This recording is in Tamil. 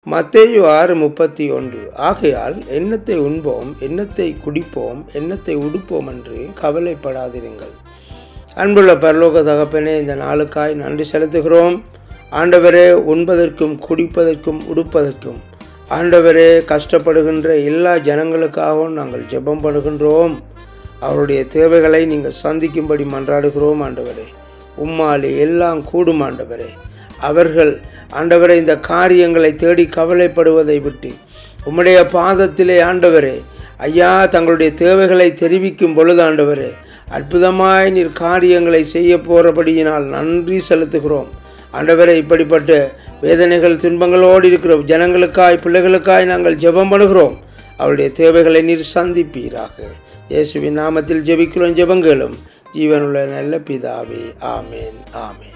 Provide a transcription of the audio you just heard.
மத்தேயு ஆறு முப்பத்தி ஒன்று ஆகையால் எண்ணத்தை உண்போம் எண்ணத்தை குடிப்போம் எண்ணத்தை உடுப்போம் என்று கவலைப்படாதிருங்கள் அன்புள்ள பரலோக தகப்பனே இந்த நாளுக்காய் நன்றி செலுத்துகிறோம் ஆண்டவரே உண்பதற்கும் குடிப்பதற்கும் உடுப்பதற்கும் ஆண்டவரே கஷ்டப்படுகின்ற எல்லா ஜனங்களுக்காகவும் நாங்கள் ஜெபம் பண்ணுகின்றோம் அவருடைய தேவைகளை நீங்கள் சந்திக்கும்படி மன்றாடுகிறோம் ஆண்டவரே உம்மாலே எல்லாம் கூடும் ஆண்டவரே அவர்கள் ஆண்டவரை இந்த காரியங்களை தேடி கவலைப்படுவதை விட்டு உம்முடைய பாதத்திலே ஆண்டவரே ஐயா தங்களுடைய தேவைகளை தெரிவிக்கும் பொழுது ஆண்டவரே அற்புதமாய் நீர் காரியங்களை செய்ய போகிறபடியினால் நன்றி செலுத்துகிறோம் ஆண்டவரே இப்படிப்பட்ட வேதனைகள் துன்பங்களோடு இருக்கிற ஜனங்களுக்காய் பிள்ளைகளுக்காய் நாங்கள் ஜெபம் பண்ணுகிறோம் அவருடைய தேவைகளை நீர் சந்திப்பீராக இயேசுவின் நாமத்தில் ஜெபிக்கிறோம் ஜெபங்களும் ஜீவனுள்ள நல்ல பிதாவே ஆமேன் ஆமேன்